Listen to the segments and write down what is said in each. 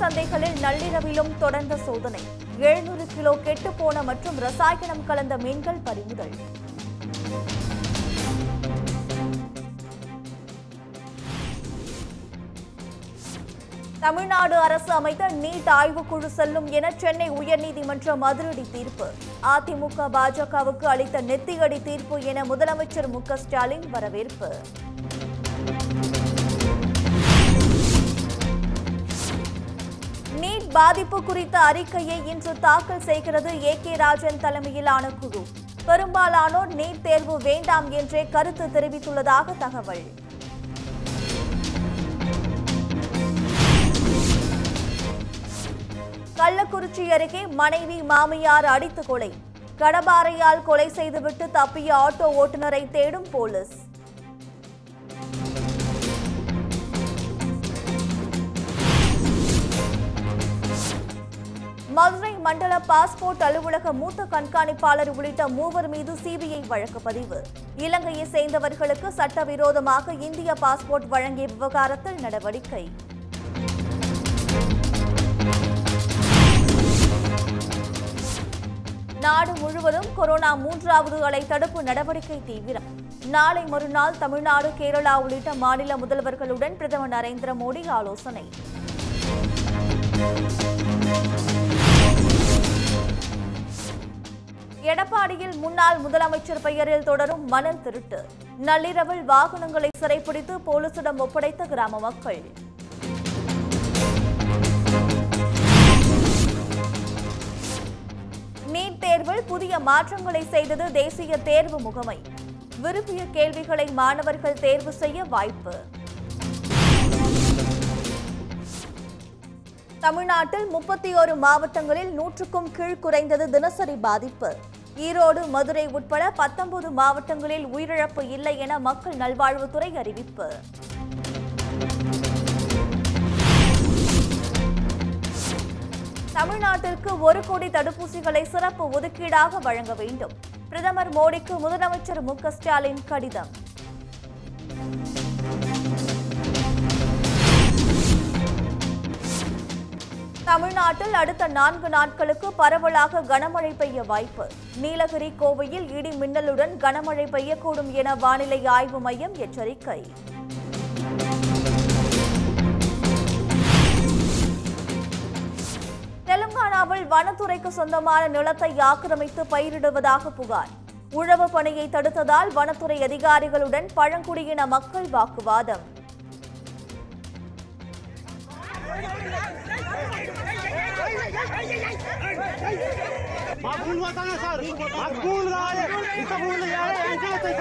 சந்தைகளில் நள்ளிரவிலும் தொடர்ந்த சோதனை எழுநூறு கிலோ கெட்டுப்போன மற்றும் ரசாயனம் கலந்த மீன்கள் பறிமுதல் தமிழ்நாடு அரசு அமைத்த நீட் ஆய்வுக்குழு செல்லும் என சென்னை உயர்நீதிமன்றம் அதிரடி தீர்ப்பு அதிமுக பாஜகவுக்கு அளித்த நெத்தியடி தீர்ப்பு என முதலமைச்சர் மு க ஸ்டாலின் வரவேற்பு நீட் பாதிப்பு குறித்த அறிக்கையை இன்று தாக்கல் செய்கிறது ஏ கே ராஜன் தலைமையிலான குழு பெரும்பாலானோர் நீட் தேர்வு வேண்டாம் என்றே கருத்து தெரிவித்துள்ளதாக தகவல் கள்ளக்குறிச்சி அருகே மனைவி மாமியார் அடித்து கொலை கடபாரையால் கொலை செய்துவிட்டு தப்பிய ஆட்டோ ஓட்டுநரை தேடும் போலீஸ் மதுரை மண்டல பாஸ்போர்ட் அலுவலக மூத்த கண்காணிப்பாளர் உள்ளிட்ட மூவர் மீது சிபிஐ வழக்கு பதிவு இலங்கையை சேர்ந்தவர்களுக்கு சட்டவிரோதமாக இந்திய பாஸ்போர்ட் வழங்கிய விவகாரத்தில் நடவடிக்கை நாடு முழுவதும் கொரோனா மூன்றாவது அலை தடுப்பு நடவடிக்கை தீவிரம் நாளை மறுநாள் தமிழ்நாடு கேரளா உள்ளிட்ட மாநில முதல்வர்களுடன் பிரதமர் நரேந்திர மோடி ஆலோசனை எடப்பாடியில் முன்னாள் முதலமைச்சர் பெயரில் தொடரும் மணல் திருட்டு நள்ளிரவில் வாகனங்களை சிறைப்பிடித்து போலீசிடம் ஒப்படைத்த கிராம மக்கள் நீட் தேர்வில் புதிய மாற்றங்களை செய்தது தேசிய தேர்வு முகமை விரும்பிய கேள்விகளை மாணவர்கள் தேர்வு செய்ய வாய்ப்பு தமிழ்நாட்டில் முப்பத்தி ஒரு மாவட்டங்களில் நூற்றுக்கும் கீழ் குறைந்தது தினசரி பாதிப்பு ஈரோடு மதுரை உட்பட பத்தொன்பது மாவட்டங்களில் உயிரிழப்பு இல்லை என மக்கள் நல்வாழ்வுத்துறை அறிவிப்பு தமிழ்நாட்டிற்கு ஒரு கோடி தடுப்பூசிகளை சிறப்பு ஒதுக்கீடாக வழங்க வேண்டும் பிரதமர் மோடிக்கு முதலமைச்சர் மு க ஸ்டாலின் கடிதம் தமிழ்நாட்டில் அடுத்த நான்கு நாட்களுக்கு பரவலாக கனமழை பெய்ய வாய்ப்பு நீலகிரி கோவையில் இடி மின்னலுடன் கனமழை பெய்யக்கூடும் என வானிலை ஆய்வு மையம் எச்சரிக்கை தெலுங்கானாவில் வனத்துறைக்கு சொந்தமான நிலத்தை ஆக்கிரமித்து பயிரிடுவதாக புகார் உழவு பணியை தடுத்ததால் வனத்துறை அதிகாரிகளுடன் பழங்குடியின மக்கள் வாக்குவாதம் మాకు భూములు పోతానా సార్ మాకు భూములు కావాలి ఇంత భూములు కావాలి ఎంత వస్తాయి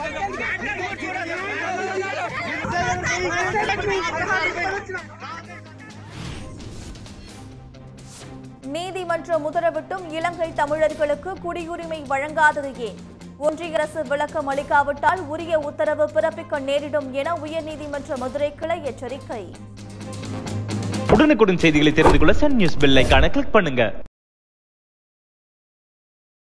நீதிமன்றம் உத்தரவிட்டும் இலங்கை தமிழர்களுக்கு குடியுரிமை வழங்காதது ஏன் ஒன்றிய அரசு விளக்கம் அளிக்காவிட்டால் உரிய உத்தரவு பிறப்பிக்க நேரிடும் என உயர்நீதிமன்ற மதுரை கிளை எச்சரிக்கை உடனுக்குடன் செய்திகளை தெரிந்து கொள்ள சன் நியூஸ் பெல் ஐகானை கிளிக் பண்ணுங்க